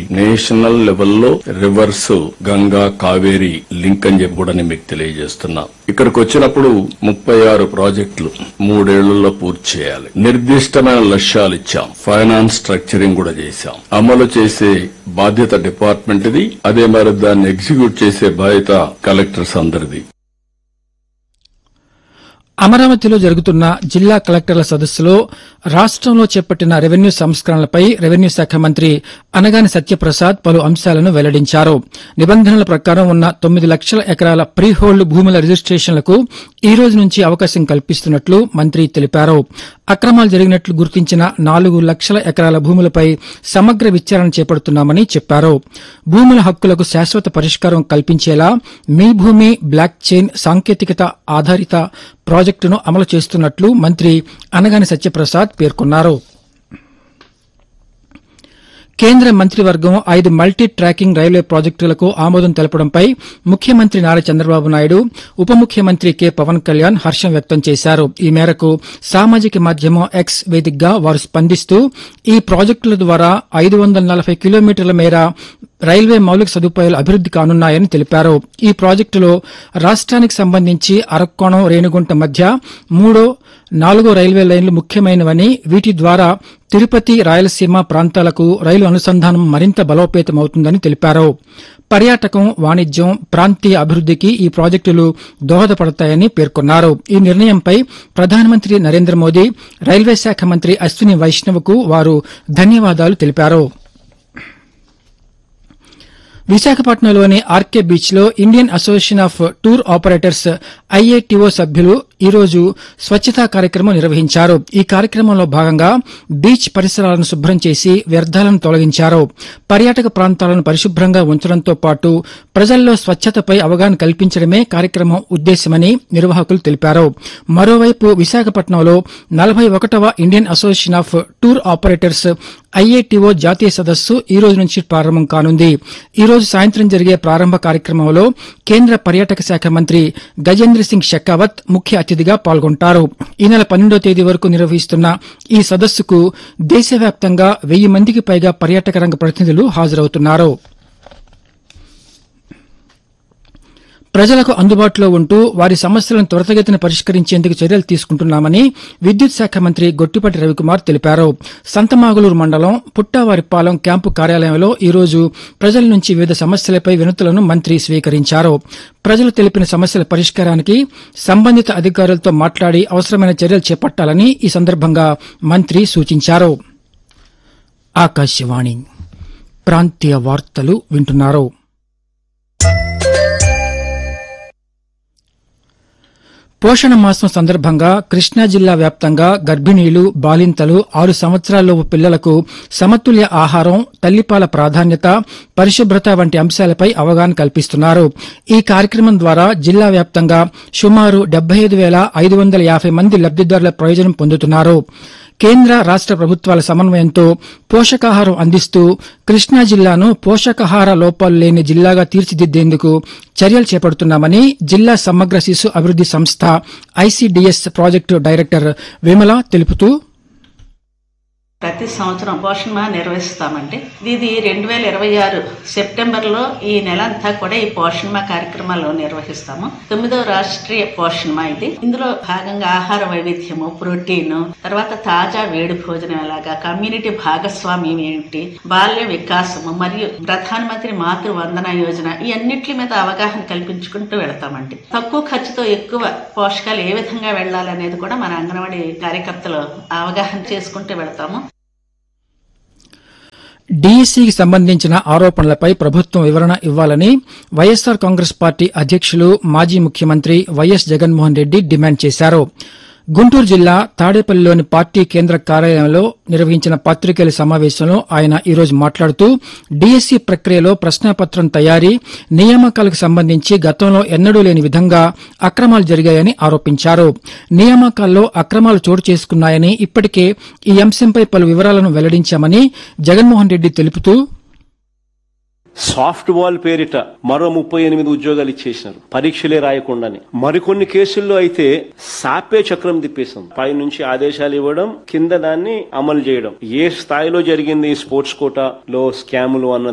national లెవెల్లో reverse Ganga Kaveri link అని చెప్పి కూడా నేను మీకు తెలియజేస్తున్నా ఇక్కడికి వచ్చినప్పుడు ముప్పై ఆరు ప్రాజెక్టులు మూడేళ్లలో పూర్తి చేయాలి నిర్దిష్టమైన లక్ష్యాలు ఇచ్చాం ఫైనాన్స్ స్ట్రక్చరింగ్ కూడా చేశాం అమలు చేసే బాధ్యత డిపార్ట్మెంట్ ది అదే మరి దాన్ని ఎగ్జిక్యూట్ చేసే బాధ్యత కలెక్టర్స్ అందరిది అమరావతిలో జరుగుతున్న జిల్లా కలెక్టర్ల సదస్సులో రాష్ట్రంలో చేపట్టిన రెవెన్యూ సంస్కరణలపై రెవెన్యూ శాఖ మంత్రి అనగాని సత్యప్రసాద్ పలు అంశాలను వెల్లడించారు నిబంధనల ప్రకారం ఉన్న తొమ్మిది లక్షల ఎకరాల ప్రీ హోల్డ్ భూముల రిజిస్ట్రేషన్లకు ఈ రోజు నుంచి అవకాశం కల్పిస్తున్నట్లు మంత్రి తెలిపారు అక్రమాలు జరిగినట్లు గుర్తించిన నాలుగు లక్షల ఎకరాల భూములపై సమగ్ర విచారణ చేపడుతున్నామని చెప్పారు భూముల హక్కులకు శాశ్వత పరిష్కారం కల్పించేలా మీ భూమి బ్లాక్ చైన్ సాంకేతికత ఆధారిత ప్రాజెక్టును అమలు చేస్తున్నట్లు మంత్రి అనగాని సత్యప్రసాద్ పేర్కొన్నారు కేంద్ర మంత్రివర్గం ఐదు మల్టీ ట్రాకింగ్ రైల్వే ప్రాజెక్టులకు ఆమోదం తెలపడంపై ముఖ్యమంత్రి నారా చంద్రబాబు నాయుడు ఉప ముఖ్యమంత్రి కె పవన్ కళ్యాణ్ హర్షం వ్యక్తం చేశారు ఈ మేరకు సామాజిక మాధ్యమం ఎక్స్ వేదికగా వారు స్పందిస్తూ ఈ ప్రాజెక్టుల ద్వారా ఐదు వందల నలభై కిలోమీటర్ల మేర రైల్వే మౌలిక సదుపాయాలు అభివృద్ది కానున్నాయని తెలిపారు ఈ ప్రాజెక్టులో రాష్ట్రానికి సంబంధించి అరక్కోణం రేణిగుంట మధ్య మూడో నాలుగో రైల్వే లైన్లు ముఖ్యమైనవని వీటి ద్వారా తిరుపతి రాయలసీమ ప్రాంతాలకు రైలు అనుసంధానం మరింత బలోపేతమవుతుందని తెలిపారు పర్యాటకం వాణిజ్యం ప్రాంతీయ అభివృద్దికి ఈ ప్రాజెక్టులు దోహదపడతాయని పేర్కొన్నారు ఈ నిర్ణయంపై ప్రధానమంత్రి నరేంద్ర మోదీ రైల్వే శాఖ మంత్రి అశ్విని వైష్ణవ్కు వారు ధన్యవాదాలు తెలిపారు విశాఖపట్నంలోని ఆర్కే బీచ్ లో Indian association of tour operators IATO సభ్యులు ఈ రోజు స్వచ్ఛతా కార్యక్రమం నిర్వహించారు ఈ కార్యక్రమంలో భాగంగా బీచ్ పరిసరాలను శుభ్రం చేసి వ్యర్థాలను తొలగించారు పర్యాటక ప్రాంతాలను పరిశుభ్రంగా ఉంచడంతో పాటు ప్రజల్లో స్వచ్ఛతపై అవగాహన కల్పించడమే కార్యక్రమం ఉద్దేశ్యమని నిర్వాహకులు తెలిపారు మరోవైపు విశాఖపట్నంలో నలభై ఒకటవ Indian association of tour operators IATO జాతీయ సదస్సు ఈ రోజు నుంచి ప్రారంభం కానుంది ఈ రోజు సాయంత్రం జరిగే ప్రారంభ కార్యక్రమంలో కేంద్ర పర్యాటక శాఖ మంత్రి గజేంద్ర సింగ్ షెకావత్ ముఖ్య అతిథిగా పాల్గొంటారు ఈ నెల పన్నెండో తేదీ వరకు నిర్వహిస్తున్న ఈ సదస్సుకు దేశవ్యాప్తంగా వెయ్యి మందికి పైగా పర్యాటక రంగ ప్రతినిధులు హాజరవుతున్నారు ప్రజలకు అందుబాటులో ఉంటూ వారి సమస్యలను త్వరితగతిన పరిష్కరించేందుకు చర్యలు తీసుకుంటున్నామని విద్యుత్ శాఖ మంత్రి గొట్టిపాటి రవికుమార్ తెలిపారు సంతమాగులూరు మండలం పుట్టావారిపాలెం క్యాంపు కార్యాలయంలో ఈ రోజు ప్రజల నుంచి వివిధ సమస్యలపై వినతులను మంత్రి స్వీకరించారు ప్రజలు తెలిపిన సమస్యల పరిష్కారానికి సంబంధిత అధికారులతో మాట్లాడి అవసరమైన చర్యలు చేపట్టాలని ఈ సందర్భంగా మంత్రి సూచించారు ఆకాశవాణి ప్రాంతీయ వార్తలు వింటున్నారు పోషణ మాసం సందర్భంగా కృష్ణా జిల్లా వ్యాప్తంగా గర్భిణీలు బాలింతలు ఆరు సంవత్సరాలలోపు పిల్లలకు సమతుల్య ఆహారం తల్లిపాల ప్రాధాన్యత పరిశుభ్రత వంటి అంశాలపై అవగాహన కల్పిస్తున్నారు ఈ కార్యక్రమం ద్వారా జిల్లా వ్యాప్తంగా సుమారు డెబ్బై ఐదు వేల ఐదు వందల యాభై మంది లబ్దిదారుల ప్రయోజనం పొందుతున్నారు కేంద్ర రాష్ట ప్రభుత్వాల సమన్వయంతో పోషకాహారం అందిస్తూ కృష్ణా జిల్లాను పోషకాహార లోపాలు లేని జిల్లాగా తీర్చిదిద్దేందుకు చర్యలు చేపడుతున్నామని జిల్లా సమగ్ర శిశు అభివృద్ది సంస్థ ఐసీడీఎస్ ప్రాజెక్టు డైరెక్టర్ విమల తెలుపుతూ ప్రతి సంవత్సరం పోషణ మాహ నిర్వహిస్తామండి ఇది రెండు వేల ఇరవై ఆరు సెప్టెంబర్లో ఈ నెల అంతా కూడా ఈ పోషణ మాహ కార్యక్రమాలు నిర్వహిస్తాము తొమ్మిదో రాష్ట్రీయ పోషణ మాహ ఇది ఇందులో భాగంగా ఆహార వైవిధ్యము ప్రోటీన్ తర్వాత తాజా వేడి భోజనం ఎలాగా కమ్యూనిటీ భాగస్వామ్యం ఏమిటి బాల్య వికాసము మరియు ప్రధానమంత్రి మాతృ వందన యోజన ఈ అన్నిటి మీద అవగాహన కల్పించుకుంటూ వెళ్తామండి తక్కువ ఖర్చుతో ఎక్కువ పోషకాలు ఏ విధంగా వెళ్ళాలనేది కూడా మన అంగన్వాడీ కార్యకర్తలు అవగాహన చేసుకుంటూ వెళ్తాము డీఈసీకి సంబంధించిన ఆరోపణలపై ప్రభుత్వం వివరణ ఇవ్వాలని వైఎస్సార్ కాంగ్రెస్ పార్టీ అధ్యక్షులు మాజీ ముఖ్యమంత్రి వైఎస్ జగన్మోహన్ రెడ్డి డిమాండ్ చేశారు గుంటూరు జిల్లా తాడేపల్లిలోని పార్టీ కేంద్ర కార్యాలయంలో నిర్వహించిన పాత్రికేయుల సమావేశంలో ఆయన ఈ రోజు మాట్లాడుతూ డీఎస్సీ ప్రక్రియలో ప్రశ్నాపత్రం తయారీ నియామకాలకు సంబంధించి గతంలో ఎన్నడూ లేని విధంగా అక్రమాలు జరిగాయని ఆరోపించారు నియామకాల్లో అక్రమాలు చోటు చేసుకున్నాయని ఇప్పటికే ఈ అంశంపై పలు వివరాలను వెల్లడించామని జగన్మోహన్ రెడ్డి తెలుపుతూ సాఫ్ట్ బాల్ పేరిట మరో ముప్పై ఎనిమిది ఉద్యోగాలు ఇచ్చేసినారు పరీక్షలే రాయకుండానే మరికొన్ని కేసుల్లో అయితే సాపే చక్రం తిప్పేసాం పై నుంచి ఆదేశాలు ఇవ్వడం కింద దాన్ని అమలు చేయడం ఏ స్థాయిలో జరిగింది ఈ స్పోర్ట్స్ కోటాలో స్కాములు అన్న